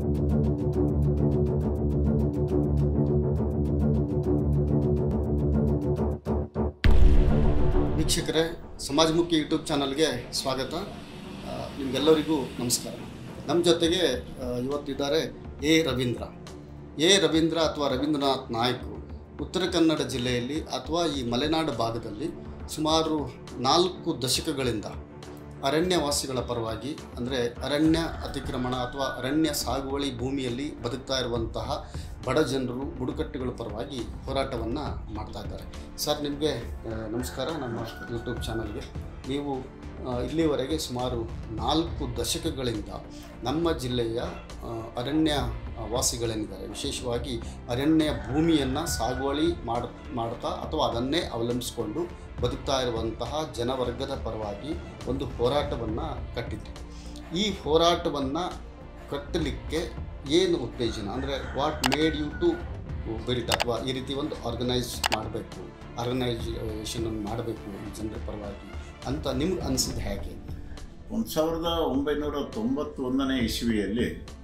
ವೀಕ್ಷಕರೇ ಸಮಾಜಮುಖಿ ಯೂಟ್ಯೂಬ್ ಚಾನಲ್ಗೆ ಸ್ವಾಗತ ಆ, ನಿಮಗೆಲ್ಲರಿಗೂ ನಮಸ್ಕಾರ ನಮ್ಮ ಜೊತೆಗೆ ಆ, ಇವತ್ತಿದ್ದಾರೆ ಎ ರವೀಂದ್ರ ಎ ರವೀಂದ್ರ ಅಥವಾ ರವೀಂದ್ರನಾಥ್ ನಾಯ್ಕು ಉತ್ತರ ಕನ್ನಡ ಜಿಲ್ಲೆಯಲ್ಲಿ ಅಥವಾ ಈ ಮಲೆನಾಡು ಭಾಗದಲ್ಲಿ ಸುಮಾರು ನಾಲ್ಕು ದಶಕಗಳಿಂದ ಅರಣ್ಯವಾಸಿಗಳ ಪರವಾಗಿ ಅಂದರೆ ಅರಣ್ಯ ಅತಿಕ್ರಮಣ ಅಥವಾ ಅರಣ್ಯ ಸಾಗುವಳಿ ಭೂಮಿಯಲ್ಲಿ ಬದುಕ್ತಾ ಇರುವಂತಹ ಬಡ ಜನರು ಬುಡಕಟ್ಟುಗಳ ಪರವಾಗಿ ಹೋರಾಟವನ್ನು ಮಾಡ್ತಾ ಇದ್ದಾರೆ ಸರ್ ನಿಮಗೆ ನಮಸ್ಕಾರ ನಮ್ಮ ಯೂಟ್ಯೂಬ್ ಚಾನಲ್ಗೆ ನೀವು ಆ, ಇಲ್ಲಿವರೆಗೆ ಸುಮಾರು ನಾಲ್ಕು ದಶಕಗಳಿಂದ ನಮ್ಮ ಜಿಲ್ಲೆಯ ಆ, ಅರಣ್ಯ ವಾಸಿಗಳೇನಿದ್ದಾರೆ ವಿಶೇಷವಾಗಿ ಅರಣ್ಯ ಭೂಮಿಯನ್ನು ಸಾಗುವಳಿ ಮಾಡ ಮಾಡ್ತಾ ಅಥವಾ ಅದನ್ನೇ ಅವಲಂಬಿಸಿಕೊಂಡು ಬದುಕ್ತಾ ಇರುವಂತಹ ಜನವರ್ಗದ ಪರವಾಗಿ ಒಂದು ಹೋರಾಟವನ್ನು ಕಟ್ಟಿದ್ರು ಈ ಹೋರಾಟವನ್ನು ಕಟ್ಟಲಿಕ್ಕೆ ಏನು ಉತ್ತೇಜನ ಅಂದರೆ what made you to built ಅಥವಾ ಈ ರೀತಿ ಒಂದು ಆರ್ಗನೈಸ್ ಮಾಡಬೇಕು ಆರ್ಗನೈಸೇಷನ್ ಮಾಡಬೇಕು ಈ ಜನರ ಪರವಾಗಿ ಅಂತ ನಿಮ್ಗೆ ಅನಿಸಿದ್ದು ಹೇಗೆ ಒಂದು ಸಾವಿರದ ಒಂಬೈನೂರ ತೊಂಬತ್ತೊಂದನೇ ಇಸ್ವಿಯಲ್ಲಿ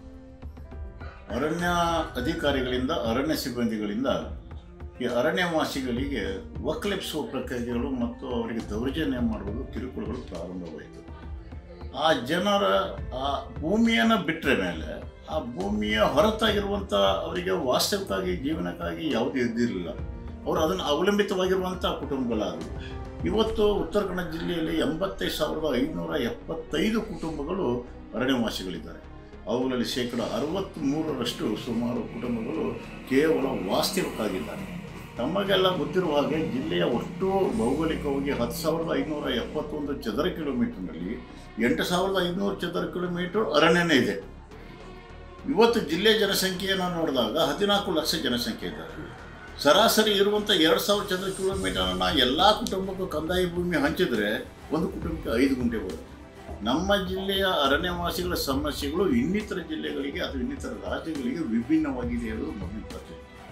ಅರಣ್ಯ ಅಧಿಕಾರಿಗಳಿಂದ ಅರಣ್ಯ ಸಿಬ್ಬಂದಿಗಳಿಂದ ಈ ಅರಣ್ಯವಾಸಿಗಳಿಗೆ ಒಕ್ಕಲೆಪ್ಸುವ ಪ್ರಕ್ರಿಯೆಗಳು ಮತ್ತು ಅವರಿಗೆ ದೌರ್ಜನ್ಯ ಮಾಡುವುದು ಕಿರುಕುಳಗಳು ಪ್ರಾರಂಭವಾಯಿತು ಆ ಜನರ ಆ ಭೂಮಿಯನ್ನು ಬಿಟ್ಟರೆ ಮೇಲೆ ಆ ಭೂಮಿಯ ಹೊರತಾಗಿರುವಂಥ ಅವರಿಗೆ ವಾಸ್ತವಿಕವಾಗಿ ಜೀವನಕ್ಕಾಗಿ ಯಾವುದೇ ಇದ್ದಿರಲಿಲ್ಲ ಅವರು ಅದನ್ನು ಅವಲಂಬಿತವಾಗಿರುವಂಥ ಕುಟುಂಬಗಳಾದವು ಇವತ್ತು ಉತ್ತರ ಕನ್ನಡ ಜಿಲ್ಲೆಯಲ್ಲಿ ಎಂಬತ್ತೈದು ಸಾವಿರದ ಐನೂರ ಎಪ್ಪತ್ತೈದು ಕುಟುಂಬಗಳು ಅರಣ್ಯವಾಸಿಗಳಿದ್ದಾರೆ ಅವುಗಳಲ್ಲಿ ಶೇಕಡ ಅರವತ್ತ್ಮೂರರಷ್ಟು ಸುಮಾರು ಕುಟುಂಬಗಳು ಕೇವಲ ವಾಸ್ತವಿಕವಾಗಿದ್ದಾರೆ ತಮಗೆಲ್ಲ ಗೊತ್ತಿರುವ ಹಾಗೆ ಜಿಲ್ಲೆಯ ಒಟ್ಟು ಭೌಗೋಳಿಕವಾಗಿ ಹತ್ತು ಸಾವಿರದ ಐನೂರ ಎಪ್ಪತ್ತೊಂದು ಚದರ ಕಿಲೋಮೀಟರ್ನಲ್ಲಿ ಎಂಟು ಸಾವಿರದ ಐನೂರು ಚದರ ಕಿಲೋಮೀಟರ್ ಅರಣ್ಯನೇ ಇದೆ ಇವತ್ತು ಜಿಲ್ಲೆ ಜನಸಂಖ್ಯೆಯನ್ನು ನೋಡಿದಾಗ ಹದಿನಾಲ್ಕು ಲಕ್ಷ ಜನಸಂಖ್ಯೆ ಇದ್ದಾರೆ ಸರಾಸರಿ ಇರುವಂಥ ಎರಡು ಸಾವಿರ ಚದರ ಕಿಲೋಮೀಟರನ್ನು ಎಲ್ಲ ಕುಟುಂಬಕ್ಕೂ ಕಂದಾಯ ಭೂಮಿ ಹಂಚಿದ್ರೆ ಒಂದು ಕುಟುಂಬಕ್ಕೆ ಐದು ಗುಂಟೆ ಬರುತ್ತೆ ನಮ್ಮ ಜಿಲ್ಲೆಯ ಅರಣ್ಯವಾಸಿಗಳ ಸಮಸ್ಯೆಗಳು ಇನ್ನಿತರ ಜಿಲ್ಲೆಗಳಿಗೆ ಅಥವಾ ಇನ್ನಿತರ ರಾಜ್ಯಗಳಿಗೆ ವಿಭಿನ್ನವಾಗಿದೆ ಅನ್ನೋದು ಮೊದಲ ಪ್ರಶ್ನೆ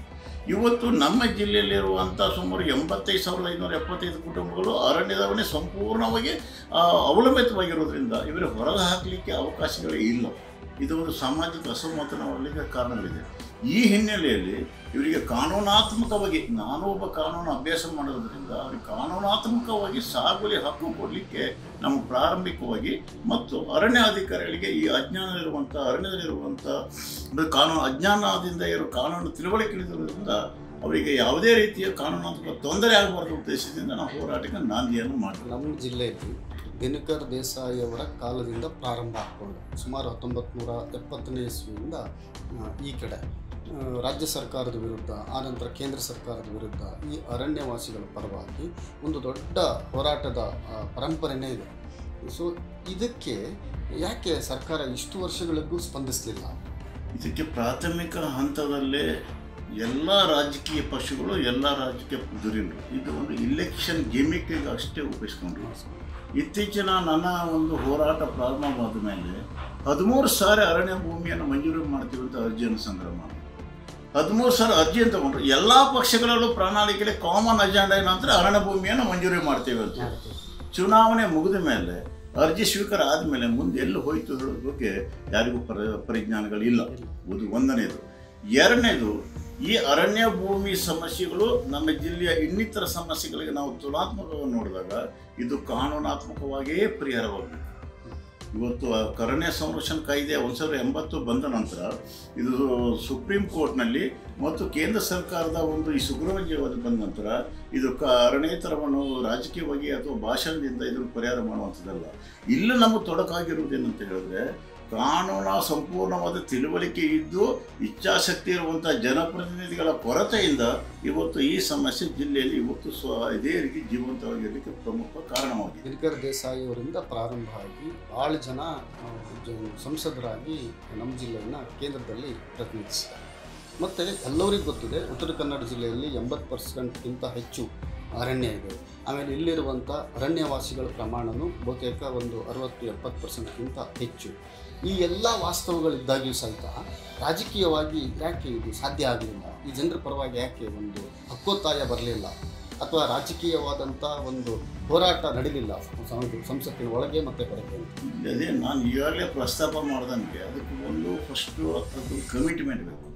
ಇವತ್ತು ನಮ್ಮ ಜಿಲ್ಲೆಯಲ್ಲಿರುವಂಥ ಸುಮಾರು ಎಂಬತ್ತೈದು ಸಾವಿರದ ಐನೂರ ಎಪ್ಪತ್ತೈದು ಕುಟುಂಬಗಳು ಅರಣ್ಯದವನ್ನೇ ಸಂಪೂರ್ಣವಾಗಿ ಆ, ಅವಲಂಬಿತವಾಗಿರೋದ್ರಿಂದ ಇವರಿಗೆ ಹೊರಗೆ ಹಾಕಲಿಕ್ಕೆ ಅವಕಾಶಗಳೇ ಇಲ್ಲ ಇದು ಒಂದು ಸಾಮಾಜಿಕ ಅಸಮತನವರಲಿಕ್ಕೆ ಕಾರಣಗಳಿದೆ ಈ ಹಿನ್ನೆಲೆಯಲ್ಲಿ ಇವರಿಗೆ ಕಾನೂನಾತ್ಮಕವಾಗಿ ನಾನು ಒಬ್ಬ ಕಾನೂನು ಅಭ್ಯಾಸ ಮಾಡೋದ್ರಿಂದ ಅವರಿಗೆ ಕಾನೂನಾತ್ಮಕವಾಗಿ ಸಾಗುವಳಿ ಹಕ್ಕು ಕೊಡಲಿಕ್ಕೆ ನಮಗೆ ಪ್ರಾರಂಭಿಕವಾಗಿ ಮತ್ತು ಅರಣ್ಯ ಅಧಿಕಾರಿಗಳಿಗೆ ಈ ಅಜ್ಞಾನದಲ್ಲಿರುವಂಥ ಅರಣ್ಯದಲ್ಲಿರುವಂಥ ಒಂದು ಕಾನೂನು ಅಜ್ಞಾನದಿಂದ ಇರೋ ಕಾನೂನು ತಿಳುವಳಿಕೆ ಇಳಿದಿರೋದ್ರಿಂದ ಅವರಿಗೆ ಯಾವುದೇ ರೀತಿಯ ಕಾನೂನಾತ್ಮಕ ತೊಂದರೆ ಆಗಬಾರ್ದು ಉದ್ದೇಶದಿಂದ ನಾವು ಹೋರಾಟಕ್ಕೆ ನಾಂದಿಯನ್ನು ಮಾಡ್ತೀವಿ ನಮ್ಮ ಜಿಲ್ಲೆಯಲ್ಲಿ ದಿನಕರ್ ದೇಸಾಯಿ ಅವರ ಕಾಲದಿಂದ ಪ್ರಾರಂಭ ಹಾಕ್ಕೊಂಡು ಸುಮಾರು ಹತ್ತೊಂಬತ್ತು ನೂರ ಎಪ್ಪತ್ತನೇ ಇಸ್ವಿಯಿಂದ ಆ, ಈ ಕಡೆ ಆ, ರಾಜ್ಯ ಸರ್ಕಾರದ ವಿರುದ್ಧ ಆನಂತರ ಕೇಂದ್ರ ಸರ್ಕಾರದ ವಿರುದ್ಧ ಈ ಅರಣ್ಯವಾಸಿಗಳ ಪರವಾಗಿ ಒಂದು ದೊಡ್ಡ ಹೋರಾಟದ ಆ, ಪರಂಪರೆನೇ ಇದೆ ಸೊ ಇದಕ್ಕೆ ಯಾಕೆ ಸರ್ಕಾರ ಇಷ್ಟು ವರ್ಷಗಳಿಗೂ ಸ್ಪಂದಿಸಲಿಲ್ಲ ಇದಕ್ಕೆ ಪ್ರಾಥಮಿಕ ಹಂತದಲ್ಲೇ ಎಲ್ಲ ರಾಜಕೀಯ ಪಕ್ಷಗಳು ಎಲ್ಲ ರಾಜಕೀಯ ಧುರೀಣರು ಇದು ಒಂದು ಇಲೆಕ್ಷನ್ ಗಿಮಿಕ್ಕಿಗೆ ಅಷ್ಟೇ ಉಪಯೋಗಿಸ್ಕೊಂಡ್ರು ಇತ್ತೀಚಿನ ನನ್ನ ಒಂದು ಹೋರಾಟ ಪ್ರಾರಂಭವಾದ ಮೇಲೆ ಹದಿಮೂರು ಸಾವಿರ ಅರಣ್ಯ ಭೂಮಿಯನ್ನು ಮಂಜೂರು ಮಾಡ್ತೀವಿ ಅಂತ ಅರ್ಜಿಯನ್ನು ಸಂಗ್ರಹ ಮಾಡಿ ಹದಿಮೂರು ಸಾವಿರ ಅರ್ಜಿಯನ್ನು ತಗೊಂಡ್ರು ಎಲ್ಲ ಪಕ್ಷಗಳಲ್ಲೂ ಪ್ರಣಾಳಿಕೆಯಲ್ಲಿ ಕಾಮನ್ ಅಜೆಂಡಾ ಏನಂದ್ರೆ ಅರಣ್ಯ ಭೂಮಿಯನ್ನು ಮಂಜೂರಿ ಮಾಡ್ತೀವಿ ಅಂತ ಚುನಾವಣೆ ಮುಗಿದ ಮೇಲೆ ಅರ್ಜಿ ಸ್ವೀಕಾರ ಆದಮೇಲೆ ಮುಂದೆ ಎಲ್ಲಿ ಹೋಯ್ತು ಹೇಳೋದ್ರ ಬಗ್ಗೆ ಯಾರಿಗೂ ಪರ ಪರಿಜ್ಞಾನಗಳಿಲ್ಲ ಇದು ಒಂದನೇದು ಎರಡನೇದು ಈ ಅರಣ್ಯ ಭೂಮಿ ಸಮಸ್ಯೆಗಳು ನಮ್ಮ ಜಿಲ್ಲೆಯ ಇನ್ನಿತರ ಸಮಸ್ಯೆಗಳಿಗೆ ನಾವು ತುಲನಾತ್ಮಕವಾಗಿ ನೋಡಿದಾಗ ಇದು ಕಾನೂನಾತ್ಮಕವಾಗಿಯೇ ಪರಿಹಾರವಾಗಬೇಕು ಇವತ್ತು ಆ ಅರಣ್ಯ ಸಂರಕ್ಷಣಾ ಕಾಯ್ದೆ ಒಂದು ಸಾವಿರದ ಎಂಬತ್ತು ಬಂದ ನಂತರ ಇದು ಸುಪ್ರೀಂ ಕೋರ್ಟ್ನಲ್ಲಿ ಮತ್ತು ಕೇಂದ್ರ ಸರ್ಕಾರದ ಒಂದು ಈ ಸುಗ್ರೀವಾಜ್ಞೆ ಬಂದ ನಂತರ ಇದು ಕ ಅರಣ್ಯೇತರವನ್ನು ರಾಜಕೀಯವಾಗಿ ಅಥವಾ ಭಾಷಣದಿಂದ ಇದನ್ನು ಪರಿಹಾರ ಮಾಡುವಂಥದ್ದಲ್ಲ ಇಲ್ಲಿ ನಮಗೆ ತೊಡಕಾಗಿರುವುದೇನಂತ ಹೇಳಿದ್ರೆ ಕಾನೂನ ಸಂಪೂರ್ಣವಾದ ತಿಳುವಳಿಕೆ ಇದ್ದು ಇಚ್ಛಾಶಕ್ತಿ ಇರುವಂಥ ಜನಪ್ರತಿನಿಧಿಗಳ ಕೊರತೆಯಿಂದ ಇವತ್ತು ಈ ಸಮಸ್ಯೆ ಜಿಲ್ಲೆಯಲ್ಲಿ ಇವತ್ತು ಸ್ವ ಇದೇ ರೀತಿ ಜೀವಂತವಾಗಿರಲಿಕ್ಕೆ ಪ್ರಮುಖ ಕಾರಣವಾಗಿದೆ ದಿನಕರ್ ದೇಸಾಯಿ ಅವರಿಂದ ಪ್ರಾರಂಭ ಆಗಿ ಭಾಳ ಜನ ಆ, ಜ- ಸಂಸದರಾಗಿ ನಮ್ಮ ಜಿಲ್ಲೆಯನ್ನು ಕೇಂದ್ರದಲ್ಲಿ ಪ್ರತಿನಿಧಿಸಿದ್ದಾರೆ ಮತ್ತು ಎಲ್ಲರಿಗೂ ಗೊತ್ತಿದೆ ಉತ್ತರ ಕನ್ನಡ ಜಿಲ್ಲೆಯಲ್ಲಿ ಎಂಬತ್ತು ಪರ್ಸೆಂಟ್ಗಿಂತ ಹೆಚ್ಚು ಅರಣ್ಯ ಇದೆ ಆಮೇಲೆ ಇಲ್ಲಿರುವಂಥ ಅರಣ್ಯವಾಸಿಗಳ ಪ್ರಮಾಣವೂ ಬಹುತೇಕ ಒಂದು ಅರವತ್ತು ಎಪ್ಪತ್ತು ಪರ್ಸೆಂಟ್ಗಿಂತ ಹೆಚ್ಚು ಈ ಎಲ್ಲ ವಾಸ್ತವಗಳಿದ್ದಾಗ್ಯೂ ಸಹಿತ ರಾಜಕೀಯವಾಗಿ ಯಾಕೆ ಇದು ಸಾಧ್ಯ ಆಗಲಿಲ್ಲ ಈ ಜನರ ಪರವಾಗಿ ಯಾಕೆ ಒಂದು ಹಕ್ಕೊತ್ತಾಯ ಬರಲಿಲ್ಲ ಅಥವಾ ರಾಜಕೀಯವಾದಂಥ ಒಂದು ಹೋರಾಟ ನಡೀಲಿಲ್ಲ ಸಂ- ಸಂಸತ್ತಿನ ಒಳಗೆ ಮತ್ತು ಹೊರಗೆ ಅದೇ ನಾನು ಈಗಾಗಲೇ ಪ್ರಸ್ತಾಪ ಮಾಡ್ದಂಗೆ ಅದಕ್ಕೆ ಒಂದು ಫಸ್ಟು ಅದು ಕಮಿಟ್ಮೆಂಟ್ ಬೇಕು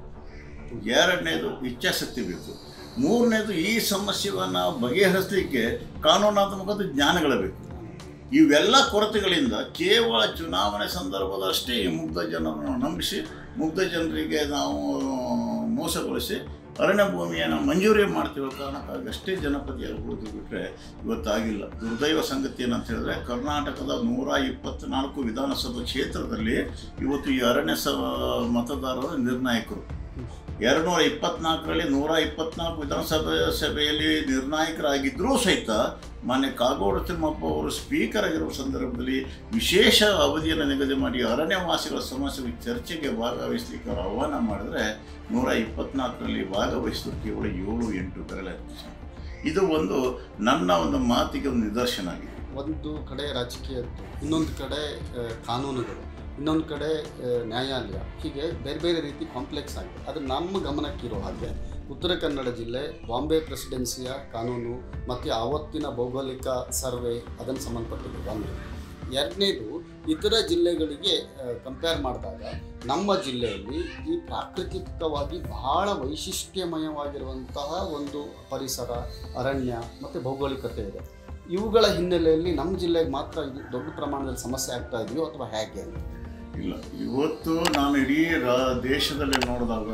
ಎರಡನೇದು ಇಚ್ಛಾಶಕ್ತಿ ಬೇಕು ಮೂರನೇದು ಈ ಸಮಸ್ಯೆಯನ್ನು ಬಗೆಹರಿಸಲಿಕ್ಕೆ ಕಾನೂನಾತ್ಮಕದ ಜ್ಞಾನಗಳು ಬೇಕು ಇವೆಲ್ಲ ಕೊರತೆಗಳಿಂದ ಕೇವಲ ಚುನಾವಣೆ ಸಂದರ್ಭದಷ್ಟೇ ಈ ಮುಗ್ಧ ಜನರನ್ನು ನಂಬಿಸಿ ಮುಗ್ಧ ಜನರಿಗೆ ನಾವು ಮೋಸಗೊಳಿಸಿ ಅರಣ್ಯ ಭೂಮಿಯನ್ನು ಮಂಜೂರಿ ಮಾಡ್ತಿರೋ ಕಾರಣಕ್ಕಾಗಿ ಅಷ್ಟೇ ಜನಪದಿ ಆಗ್ಬೋದು ಬಿಟ್ಟರೆ ಇವತ್ತಾಗಿಲ್ಲ ದುರ್ದೈವ ಸಂಗತಿ ಏನಂತ ಹೇಳಿದ್ರೆ ಕರ್ನಾಟಕದ ನೂರ ಇಪ್ಪತ್ತ್ನಾಲ್ಕು ವಿಧಾನಸಭಾ ಕ್ಷೇತ್ರದಲ್ಲಿ ಇವತ್ತು ಈ ಅರಣ್ಯ ಸ ಮತದಾರರು ನಿರ್ಣಾಯಕರು ಎರಡುನೂರ ಇಪ್ಪತ್ನಾಲ್ಕರಲ್ಲಿ ನೂರ ಇಪ್ಪತ್ನಾಲ್ಕು ವಿಧಾನಸಭೆ ಸಭೆಯಲ್ಲಿ ನಿರ್ಣಾಯಕರಾಗಿದ್ದರೂ ಸಹಿತ ಮಾನ್ಯ ಕಾಗೋಡು ತಿಮ್ಮಪ್ಪ ಅವರು ಸ್ಪೀಕರ್ ಆಗಿರುವ ಸಂದರ್ಭದಲ್ಲಿ ವಿಶೇಷ ಅವಧಿಯನ್ನು ನಿಗದಿ ಮಾಡಿ ಅರಣ್ಯವಾಸಿಗಳ ಸಮಸ್ಯೆಗಳ ಚರ್ಚೆಗೆ ಭಾಗವಹಿಸಲಿಕ್ಕೆ ಅವರು ಆಹ್ವಾನ ಮಾಡಿದ್ರೆ ನೂರ ಇಪ್ಪತ್ನಾಲ್ಕರಲ್ಲಿ ಭಾಗವಹಿಸಿದ್ರು ಕೇವಲ ಏಳು ಎಂಟು ಬೆರಳ ಇದು ಒಂದು ನನ್ನ ಒಂದು ಮಾತಿಗೆ ಒಂದು ನಿದರ್ಶನ ಆಗಿದೆ ಒಂದು ಕಡೆ ರಾಜಕೀಯದ್ದು ಇನ್ನೊಂದು ಕಡೆ ಆ, ಕಾನೂನುಗಳು ಇನ್ನೊಂದು ಕಡೆ ಆ, ನ್ಯಾಯಾಲಯ ಹೀಗೆ ಬೇರೆ ಬೇರೆ ರೀತಿ ಕಾಂಪ್ಲೆಕ್ಸ್ ಆಗಿದೆ ಅದು ನಮ್ಮ ಗಮನಕ್ಕಿರೋ ಹಾಗೆ ಉತ್ತರ ಕನ್ನಡ ಜಿಲ್ಲೆ ಬಾಂಬೆ ಪ್ರೆಸಿಡೆನ್ಸಿಯ ಕಾನೂನು ಮತ್ತು ಆವತ್ತಿನ ಭೌಗೋಳಿಕ ಸರ್ವೆ ಅದನ್ನು ಸಂಬಂಧಪಟ್ಟಿದೆ ಒಂದು ಎರಡನೇದು ಇತರ ಜಿಲ್ಲೆಗಳಿಗೆ ಕಂಪೇರ್ ಮಾಡಿದಾಗ ನಮ್ಮ ಜಿಲ್ಲೆಯಲ್ಲಿ ಈ ಪ್ರಾಕೃತಿಕವಾಗಿ ಬಹಳ ವೈಶಿಷ್ಟ್ಯಮಯವಾಗಿರುವಂತಹ ಒಂದು ಪರಿಸರ ಅರಣ್ಯ ಮತ್ತು ಭೌಗೋಳಿಕತೆ ಇದೆ ಇವುಗಳ ಹಿನ್ನೆಲೆಯಲ್ಲಿ ನಮ್ಮ ಜಿಲ್ಲೆಗೆ ಮಾತ್ರ ಇದು ದೊಡ್ಡ ಪ್ರಮಾಣದಲ್ಲಿ ಸಮಸ್ಯೆ ಆಗ್ತಾ ಇದೆಯೋ ಅಥವಾ ಹೇಗೆ ಇಲ್ಲ ಇವತ್ತು ನಾನು ಇಡೀ ರಾ ದೇಶದಲ್ಲಿ ನೋಡಿದಾಗ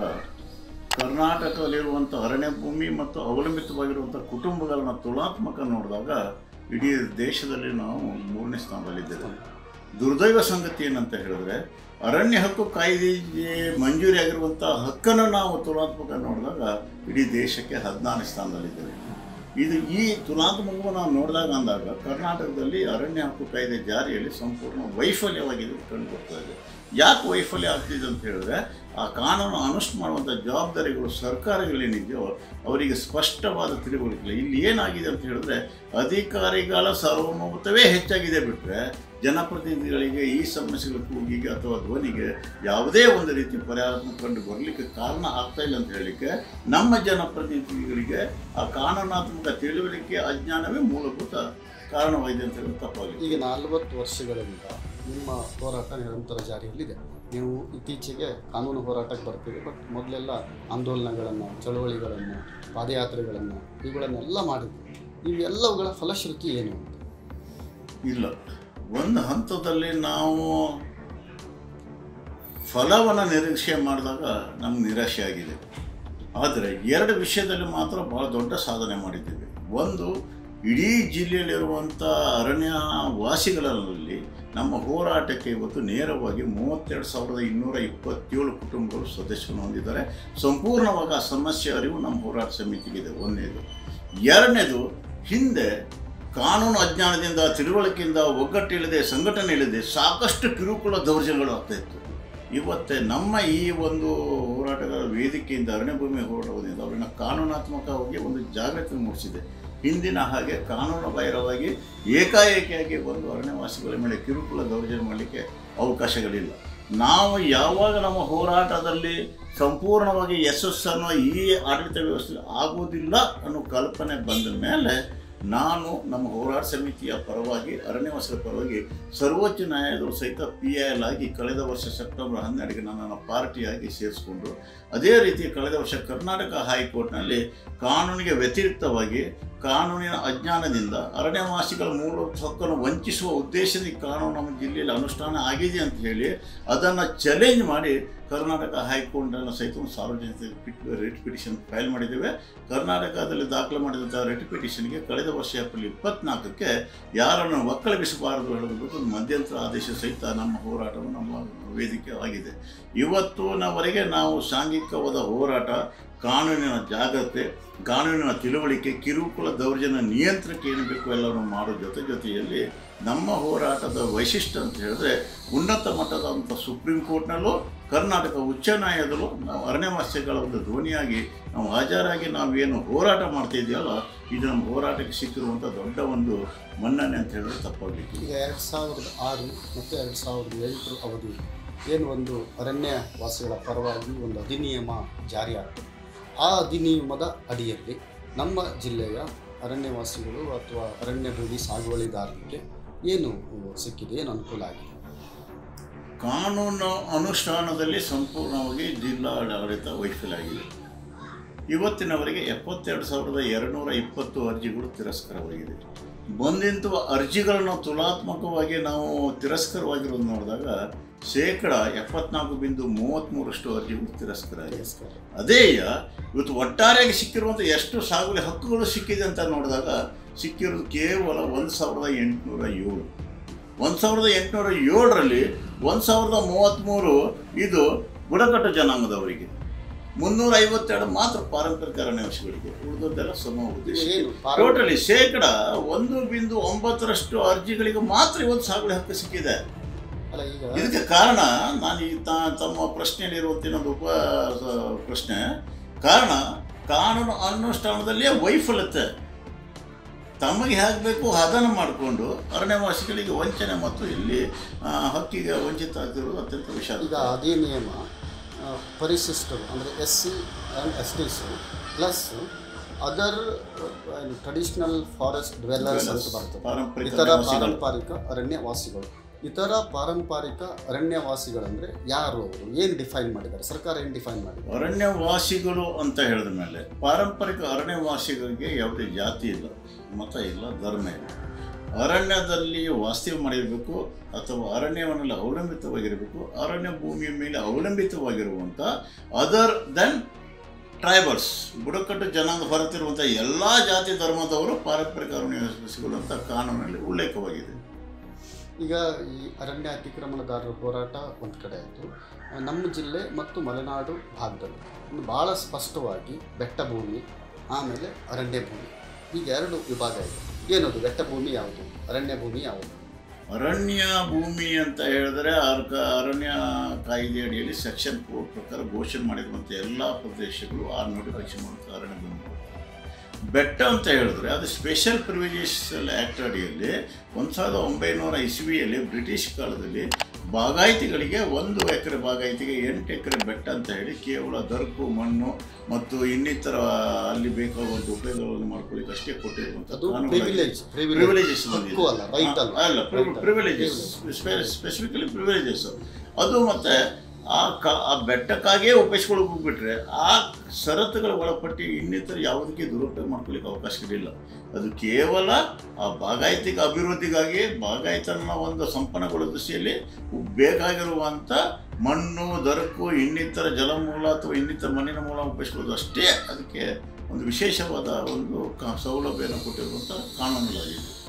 ಕರ್ನಾಟಕದಲ್ಲಿರುವಂಥ ಅರಣ್ಯ ಭೂಮಿ ಮತ್ತು ಅವಲಂಬಿತವಾಗಿರುವಂಥ ಕುಟುಂಬಗಳನ್ನ ತುಲನಾತ್ಮಕ ನೋಡಿದಾಗ ಇಡೀ ದೇಶದಲ್ಲಿ ನಾವು ಮೂರನೇ ಸ್ಥಾನದಲ್ಲಿದ್ದೇವೆ ದುರ್ದೈವ ಸಂಗತಿ ಏನಂತ ಹೇಳಿದ್ರೆ ಅರಣ್ಯ ಹಕ್ಕು ಕಾಯ್ದೆಗೆ ಮಂಜೂರಿ ಆಗಿರುವಂಥ ಹಕ್ಕನ್ನು ನಾವು ತುಲನಾತ್ಮಕ ನೋಡಿದಾಗ ಇಡೀ ದೇಶಕ್ಕೆ ಹದಿನಾರು ಸ್ಥಾನದಲ್ಲಿದ್ದೇವೆ ಇದು ಈ ತುಲನಾತ್ಮಕವನ್ನು ನಾವು ನೋಡಿದಾಗ ಅಂದಾಗ ಕರ್ನಾಟಕದಲ್ಲಿ ಅರಣ್ಯ ಹಕ್ಕು ಕಾಯ್ದೆ ಜಾರಿಯಲ್ಲಿ ಸಂಪೂರ್ಣ ವೈಫಲ್ಯವಾಗಿದೆ ಕಂಡು ಬರ್ತಾ ಇದೆ ಯಾಕೆ ವೈಫಲ್ಯ ಆಗ್ತಿದೆ ಅಂತ ಹೇಳಿದ್ರೆ ಆ ಕಾನೂನು ಅನುಷ್ಠಾನ ಮಾಡುವಂಥ ಜವಾಬ್ದಾರಿಗಳು ಸರ್ಕಾರಗಳೇನಿದೆಯೋ ಅವರಿಗೆ ಸ್ಪಷ್ಟವಾದ ತಿಳುವಳಿಕೆ ಇಲ್ಲ. ಇಲ್ಲಿ ಏನಾಗಿದೆ ಅಂತ ಹೇಳಿದ್ರೆ ಅಧಿಕಾರಿಗಳ ಸಾರ್ವಭೌಮತ್ವವೇ ಹೆಚ್ಚಾಗಿದೆ ಬಿಟ್ಟರೆ ಜನಪ್ರತಿನಿಧಿಗಳಿಗೆ ಈ ಸಮಸ್ಯೆಗಳ ಕೂಗಿಗೆ ಅಥವಾ ಧ್ವನಿಗೆ ಯಾವುದೇ ಒಂದು ರೀತಿ ಪರಿಹಾರ ಕಂಡು ಬರಲಿಕ್ಕೆ ಕಾರಣ ಆಗ್ತಾ ಇಲ್ಲ ಅಂತ ಹೇಳಲಿಕ್ಕೆ ನಮ್ಮ ಜನಪ್ರತಿನಿಧಿಗಳಿಗೆ ಆ ಕಾನೂನಾತ್ಮಕ ತಿಳುವಳಿಕೆ ಅಜ್ಞಾನವೇ ಮೂಲಭೂತ ಕಾರಣವಾಗಿದೆ ಅಂತ ಹೇಳಿ ತಪ್ಪಾಗಿದೆ ಈಗ ನಲವತ್ತು ವರ್ಷಗಳಿಂದ ನಿಮ್ಮ ಹೋರಾಟ ನಿರಂತರ ಜಾರಿಯಲ್ಲಿದೆ ನೀವು ಇತ್ತೀಚೆಗೆ ಕಾನೂನು ಹೋರಾಟಕ್ಕೆ ಬರ್ತೀರಿ ಬಟ್ ಮೊದಲೆಲ್ಲ ಆಂದೋಲನಗಳನ್ನು ಚಳವಳಿಗಳನ್ನು ಪಾದಯಾತ್ರೆಗಳನ್ನು ಇವುಗಳನ್ನೆಲ್ಲ ಮಾಡಿದ್ವಿ ಇವೆಲ್ಲವುಗಳ ಫಲಶ್ರುತಿ ಏನು ಅಂತ ಇಲ್ಲ ಒಂದು ಹಂತದಲ್ಲಿ ನಾವು ಫಲವನ್ನು ನಿರೀಕ್ಷೆ ಮಾಡಿದಾಗ ನಮ್ಗೆ ನಿರಾಶೆ ಆಗಿದೆ ಆದರೆ ಎರಡು ವಿಷಯದಲ್ಲಿ ಮಾತ್ರ ಭಾಳ ದೊಡ್ಡ ಸಾಧನೆ ಮಾಡಿದ್ದೇವೆ ಒಂದು ಇಡೀ ಜಿಲ್ಲೆಯಲ್ಲಿರುವಂಥ ಅರಣ್ಯ ವಾಸಿಗಳಲ್ಲಿ ನಮ್ಮ ಹೋರಾಟಕ್ಕೆ ಇವತ್ತು ನೇರವಾಗಿ ಮೂವತ್ತೆರಡು ಸಾವಿರದ ಇನ್ನೂರ ಇಪ್ಪತ್ತೇಳು ಕುಟುಂಬಗಳು ಸದಸ್ಯರನ್ನು ಹೊಂದಿದ್ದಾರೆ ಸಂಪೂರ್ಣವಾಗಿ ಆ ಸಮಸ್ಯೆ ಅರಿವು ನಮ್ಮ ಹೋರಾಟ ಸಮಿತಿಗಿದೆ ಒಂದನೇದು ಎರಡನೇದು ಹಿಂದೆ ಕಾನೂನು ಅಜ್ಞಾನದಿಂದ ತಿಳುವಳಿಕೆಯಿಂದ ಒಗ್ಗಟ್ಟಿಲ್ಲದೆ ಸಂಘಟನೆ ಇಲ್ಲದೆ ಸಾಕಷ್ಟು ಕಿರುಕುಳ ದೌರ್ಜನ್ಯಗಳು ಆಗ್ತಾ ಇತ್ತು ಇವತ್ತೇ ನಮ್ಮ ಈ ಒಂದು ಹೋರಾಟಗಳ ವೇದಿಕೆಯಿಂದ ಅರಣ್ಯ ಭೂಮಿ ಹೋರಾಟದಿಂದ ಅವರನ್ನು ಕಾನೂನಾತ್ಮಕವಾಗಿ ಒಂದು ಜಾಗೃತಿ ಮೂಡಿಸಿದೆ ಹಿಂದಿನ ಹಾಗೆ ಕಾನೂನು ಬಾಹಿರವಾಗಿ ಏಕಾಏಕಿಯಾಗಿ ಒಂದು ಅರಣ್ಯವಾಸಿಗಳ ಮೇಲೆ ಕಿರುಕುಳ ದೌರ್ಜನ್ಯ ಮಾಡಲಿಕ್ಕೆ ಅವಕಾಶಗಳಿಲ್ಲ ನಾವು ಯಾವಾಗ ನಮ್ಮ ಹೋರಾಟದಲ್ಲಿ ಸಂಪೂರ್ಣವಾಗಿ ಯಶಸ್ಸನ್ನು ಈ ಆಡಳಿತ ವ್ಯವಸ್ಥೆ ಆಗುವುದಿಲ್ಲ ಅನ್ನೋ ಕಲ್ಪನೆ ಬಂದ ಮೇಲೆ ನಾನು ನಮ್ಮ ಹೋರಾಟ ಸಮಿತಿಯ ಪರವಾಗಿ ಅರಣ್ಯವಾಸಿಗಳ ಪರವಾಗಿ ಸರ್ವೋಚ್ಚ ನ್ಯಾಯಾಲಯದವರು ಸಹಿತ ಪಿ ಐ ಎಲ್ ಆಗಿ ಕಳೆದ ವರ್ಷ ಸೆಪ್ಟೆಂಬರ್ ಹನ್ನೆರಡಿಗೆ ನನ್ನನ್ನು ಪಾರ್ಟಿಯಾಗಿ ಸೇರಿಸಿಕೊಂಡು ಅದೇ ರೀತಿ ಕಳೆದ ವರ್ಷ ಕರ್ನಾಟಕ ಹೈಕೋರ್ಟ್ನಲ್ಲಿ ಕಾನೂನಿಗೆ ವ್ಯತಿರಿಕ್ತವಾಗಿ ಕಾನೂನಿನ ಅಜ್ಞಾನದಿಂದ ಅರಣ್ಯವಾಸಿಗಳ ಮೂಲ ಹಕ್ಕನ್ನು ವಂಚಿಸುವ ಉದ್ದೇಶದ ಈ ಕಾನೂನು ನಮ್ಮ ಜಿಲ್ಲೆಯಲ್ಲಿ ಅನುಷ್ಠಾನ ಆಗಿದೆ ಅಂತ ಹೇಳಿ ಅದನ್ನು ಚಾಲೆಂಜ್ ಮಾಡಿ ಕರ್ನಾಟಕ ಹೈಕೋರ್ಟನ್ನು ಸಹಿತ ಒಂದು ಸಾರ್ವಜನಿಕ ಪಿಟ್ ರಿಟ್ ಪಿಟಿಷನ್ ಫೈಲ್ ಮಾಡಿದ್ದೇವೆ ಕರ್ನಾಟಕದಲ್ಲಿ ದಾಖಲೆ ಮಾಡಿದಂಥ ರಿಟ್ ಪಿಟಿಷನ್ಗೆ ಕಳೆದ ವರ್ಷ ಏಪ್ರಿಲ್ ಇಪ್ಪತ್ನಾಲ್ಕಕ್ಕೆ ಯಾರನ್ನು ಒಕ್ಕಳಗಿಸಬಾರದು ಹೇಳೋದಕ್ಕೆ ಒಂದು ಮಧ್ಯಂತರ ಆದೇಶ ಸಹಿತ ನಮ್ಮ ಹೋರಾಟವು ನಮ್ಮ ವೇದಿಕೆ ಆಗಿದೆ ಇವತ್ತಿನವರೆಗೆ ನಾವು ಸಾಂಘಿಕವಾದ ಹೋರಾಟ ಕಾನೂನಿನ ಜಾಗ್ರತೆ ಕಾನೂನಿನ ತಿಳುವಳಿಕೆ ಕಿರುಕುಳ ದೌರ್ಜನ್ಯ ನಿಯಂತ್ರಣಕ್ಕೆ ಏನು ಬೇಕು ಎಲ್ಲವನ್ನು ಮಾಡೋ ಜೊತೆ ಜೊತೆಯಲ್ಲಿ ನಮ್ಮ ಹೋರಾಟದ ವೈಶಿಷ್ಟ್ಯ ಅಂತ ಹೇಳಿದ್ರೆ ಉನ್ನತ ಮಟ್ಟದಂಥ ಸುಪ್ರೀಂ ಕೋರ್ಟ್ನಲ್ಲೂ ಕರ್ನಾಟಕ ಉಚ್ಚ ನ್ಯಾಯಾಲಯದಲ್ಲೂ ನಾವು ಅರಣ್ಯವಾಸಿಗಳ ಒಂದು ಧ್ವನಿಯಾಗಿ ನಾವು ಹಾಜರಾಗಿ ನಾವೇನು ಹೋರಾಟ ಮಾಡ್ತಾ ಇದೆಯಲ್ಲ ಇದು ನಮ್ಮ ಹೋರಾಟಕ್ಕೆ ಸಿಕ್ಕಿರುವಂಥ ದೊಡ್ಡ ಒಂದು ಮನ್ನಣೆ ಅಂತ ಹೇಳಿದ್ರೆ ತಪ್ಪಾಗಲಿಕ್ಕೆ ಈಗ ಎರಡು ಸಾವಿರದ ಆರು ಮತ್ತು ಎರಡು ಸಾವಿರದ ಎಂಟರ ಅವಧಿ ಏನು ಒಂದು ಅರಣ್ಯ ವಾಸಿಗಳ ಪರವಾಗಿ ಒಂದು ಅಧಿನಿಯಮ ಜಾರಿಯಾಗ್ತದೆ ಆ ಅಧಿನಿಯಮದ ಅಡಿಯಲ್ಲಿ ನಮ್ಮ ಜಿಲ್ಲೆಯ ಅರಣ್ಯವಾಸಿಗಳು ಅಥವಾ ಅರಣ್ಯ ಭೂಮಿ ಸಾಗುವಳಿದಾರರಿಗೆ ಏನು ಸಿಕ್ಕಿದೆ ಏನು ಅನುಕೂಲ ಆಗಿದೆ ಕಾನೂನು ಅನುಷ್ಠಾನದಲ್ಲಿ ಸಂಪೂರ್ಣವಾಗಿ ಜಿಲ್ಲಾ ಆಡಳಿತ ವೈಫಲ್ಯಾಗಿದೆ ಇವತ್ತಿನವರೆಗೆ ಎಪ್ಪತ್ತೆರಡು ಸಾವಿರದ ಎರಡುನೂರ ಇಪ್ಪತ್ತು ಅರ್ಜಿಗಳು ತಿರಸ್ಕಾರವಾಗಿದೆ ಬಂದಿಂತ ಅರ್ಜಿಗಳನ್ನು ತುಲಾತ್ಮಕವಾಗಿ ನಾವು ತಿರಸ್ಕಾರವಾಗಿರೋದು ನೋಡಿದಾಗ ಶೇಕಡ ಎಪ್ಪತ್ನಾಲ್ಕು ಬಿಂದು ಮೂವತ್ತ್ಮೂರಷ್ಟು ಅರ್ಜಿಗಳು ತಿರಸ್ಕಾರ ಆಗಿದೆ ನಮಸ್ಕಾರ ಅದೇ ಇವತ್ತು ಒಟ್ಟಾರೆಯಾಗಿ ಸಿಕ್ಕಿರುವಂಥ ಎಷ್ಟು ಸಾಗುವಳಿ ಹಕ್ಕುಗಳು ಸಿಕ್ಕಿದೆ ಅಂತ ನೋಡಿದಾಗ ಸಿಕ್ಕಿರೋದು ಕೇವಲ ಒಂದು ಸಾವಿರದ ಎಂಟುನೂರ ಏಳು ಒಂದು ಸಾವಿರದ ಎಂಟುನೂರ ಏಳರಲ್ಲಿ ಒಂದು ಸಾವಿರದ ಮೂವತ್ತ್ಮೂರು ಇದು ಬುಡಕಟ್ಟು ಜನಾಂಗದವರಿಗೆ ಮುನ್ನೂರ ಐವತ್ತೆರಡು ಮಾತ್ರ ಪಾರಂಪರಿಕ ಅರಣ್ಯವಾಸಿಗಳಿಗೆ ಉಳಿದದ್ದೆಲ್ಲ ಸಮ ಉದ್ದೇಶ ಏನು ಪಾರ- ಟೋಟಲಿ ಶೇಕಡ ಒಂದು ಬಿಂದು ಒಂಬತ್ತರಷ್ಟು ಅರ್ಜಿಗಳಿಗೆ ಮಾತ್ರ ಇವತ್ತು ಸಾಗುವಳಿ ಹಕ್ಕು ಸಿಕ್ಕಿದೆ ಅಲ್ಲ ಈಗ ಇದಕ್ಕೆ ಕಾರಣ ನಾನು ಈ ತ- ತಮ್ಮ ಪ್ರಶ್ನೆಯಲ್ಲಿರುವಂಥ ಇನ್ನೊಂದು ಉಪ ಸ- ಪ್ರಶ್ನೆ ಕಾರಣ ಕಾನೂನು ಅನುಷ್ಠಾನದಲ್ಲಿಯೇ ವೈಫಲ್ಯತೆ ತಮಗೆ ಹೇಗೆ ಬೇಕು ಅದನ್ನು ಮಾಡಿಕೊಂಡು ಅರಣ್ಯವಾಸಿಗಳಿಗೆ ವಂಚನೆ ಮತ್ತು ಇಲ್ಲಿ ಆ, ಹಕ್ಕಿಗೆ ವಂಚಿತ ಆಗ್ತಿರೋದು ಅತ್ಯಂತ ವಿಷಾದ ಈಗ ಅದೇ ನಿಯಮ ಆ, ಪರಿಶಿಷ್ಟರು ಅಂದರೆ S C and S Ts plus other traditional forest dwellers ಅಂತ ಬರ್ತದೆ ಪಾರಂಪರಿಕ ಇತರ ಅರಣ್ಯವಾಸಿಗಳು. ಪಾರಂಪರಿಕ ಅರಣ್ಯವಾಸಿಗಳು ಇತರ ಪಾರಂಪರಿಕ ಅರಣ್ಯವಾಸಿಗಳಂದ್ರೆ ಯಾರು ಅವರು ಏನು ಡಿಫೈನ್ ಮಾಡಿದ್ದಾರೆ ಸರ್ಕಾರ ಏನು ಡಿಫೈನ್ ಮಾಡಿದೆ ಅರಣ್ಯವಾಸಿಗಳು ಅಂತ ಹೇಳಿದ ಮೇಲೆ ಪಾರಂಪರಿಕ ಅರಣ್ಯವಾಸಿಗಳಿಗೆ ಯಾವುದೇ ಜಾತಿ ಇಲ್ಲ ಮತ ಇಲ್ಲ ಧರ್ಮ ಇಲ್ಲ ಅರಣ್ಯದಲ್ಲಿ ವಾಸ್ತವ್ಯ ಮಾಡಿರಬೇಕು ಅಥವಾ ಅರಣ್ಯವನ್ನೆಲ್ಲ ಅವಲಂಬಿತವಾಗಿರಬೇಕು ಅರಣ್ಯ ಭೂಮಿಯ ಮೇಲೆ ಅವಲಂಬಿತವಾಗಿರುವಂಥ ಅದರ್ ದೆನ್ ಟ್ರೈಬಲ್ಸ್ ಬುಡಕಟ್ಟು ಜನಾಂಗ ಹೊರತಿರುವಂಥ ಎಲ್ಲ ಜಾತಿ ಧರ್ಮದವರು ಪಾರಂಪರಿಕ ಅರಣ್ಯವಾಸಿಗಳು ಅಂತ ಕಾನೂನಲ್ಲಿ ಉಲ್ಲೇಖವಾಗಿದೆ ಈಗ ಈ ಅರಣ್ಯ ಅತಿಕ್ರಮಣದಾರರ ಹೋರಾಟ ಒಂದು ಕಡೆ ಆಯಿತು ನಮ್ಮ ಜಿಲ್ಲೆ ಮತ್ತು ಮಲೆನಾಡು ಭಾಗದಲ್ಲಿ ಒಂದು ಭಾಳ ಸ್ಪಷ್ಟವಾಗಿ ಬೆಟ್ಟ ಭೂಮಿ ಆಮೇಲೆ ಅರಣ್ಯ ಭೂಮಿ ಈಗ ಎರಡು ವಿಭಾಗ ಇದೆ ಏನದು ಬೆಟ್ಟ ಭೂಮಿ ಯಾವುದು ಅರಣ್ಯ ಭೂಮಿ ಯಾವುದು ಅರಣ್ಯ ಭೂಮಿ ಅಂತ ಹೇಳಿದ್ರೆ ಅರ್ಕ ಅರಣ್ಯ ಕಾಯ್ದೆ ಅಡಿಯಲ್ಲಿ ಸೆಕ್ಷನ್ ಫೋರ್ ಪ್ರಕಾರ ಘೋಷಣೆ ಮಾಡಿರುವಂಥ ಎಲ್ಲ ಪ್ರದೇಶಗಳು ಆ ನೋಟಿಫಿಕೇಶನ್ ಮಾಡುವಂಥ ಅರಣ್ಯ ಭೂಮಿ ಬೆಟ್ಟ ಅಂತ ಹೇಳಿದ್ರೆ ಅದು ಸ್ಪೆಷಲ್ ಪ್ರಿವಿಲೇಜಲ್ ಆ್ಯಕ್ಟ್ ಅಡಿಯಲ್ಲಿ ಒಂದು ಸಾವಿರದ ಒಂಬೈನೂರ ಇಸ್ವಿಯಲ್ಲಿ ಬ್ರಿಟಿಷ್ ಕಾಲದಲ್ಲಿ ಬಾಗಾಯಿತಿಗಳಿಗೆ ಒಂದು ಎಕರೆ ಬಾಗಾಯಿತಿಗೆ ಎಂಟು ಎಕರೆ ಬೆಟ್ಟ ಅಂತ ಹೇಳಿ ಕೇವಲ ದರ್ಕು ಮಣ್ಣು ಮತ್ತು ಇನ್ನಿತರ ಅಲ್ಲಿ ಬೇಕಾಗುವಂಥ ಉಪಯೋಗಗಳನ್ನು ಮಾಡ್ಕೊಳ್ಳಿಕ್ಕೆ ಅಷ್ಟೇ ಕೊಟ್ಟಿರುವಂಥ ಅದು ಕಾನೂನುಗಳಾಗಿದೆ. ಪ್ರಿವಿಲೇಜ್ ಪ್ರಿವಿಲೇಜಸ್ ಹಕ್ಕು ಅಲ್ಲ ರೈಟ್ ಅಲ್ಲ ಅಲ್ಲ Right. ಪ್ರಿವಿಲೇಜಸ್ ಸ್ಪೆಸಿಫಿಕಲಿ ಪ್ರಿವಿಲೇಜಸ್ ಅದು ಮತ್ತೆ ಆ ಕ ಆ ಬೆಟ್ಟಕ್ಕಾಗೇ ಉಪಯೋಗಿಸ್ಕೊಳ್ಳೋಕೆ ಹೋಗ್ಬಿಟ್ರೆ ಆ ಷರತ್ತುಗಳ ಒಳಪಟ್ಟು ಇನ್ನಿತರ ಯಾವುದಕ್ಕೆ ದುರುಪಯೋಗ ಮಾಡ್ಕೊಳ್ಳಿಕ್ಕೆ ಅವಕಾಶಗಳಿಲ್ಲ ಅದು ಕೇವಲ ಆ ಬಾಗಾಯತಿಕ ಅಭಿವೃದ್ಧಿಗಾಗಿ ಬಾಗಾಯತನ ಒಂದು ಸಂಪನ್ನಗೊಳ್ಳೋ ದೃಷ್ಟಿಯಲ್ಲಿ ಬೇಕಾಗಿರುವಂಥ ಮಣ್ಣು ದರಕು ಇನ್ನಿತರ ಜಲಮೂಲ ಅಥವಾ ಇನ್ನಿತರ ಮಣ್ಣಿನ ಮೂಲ ಉಪಯೋಗಿಸ್ಕೊಳ್ಳೋದು ಅಷ್ಟೇ ಅದಕ್ಕೆ ಒಂದು ವಿಶೇಷವಾದ ಒಂದು ಕ- ಸೌಲಭ್ಯನ ಕೊಟ್ಟಿರುವಂಥ ಕಾನೂನುಗಳಾಗಿದೆ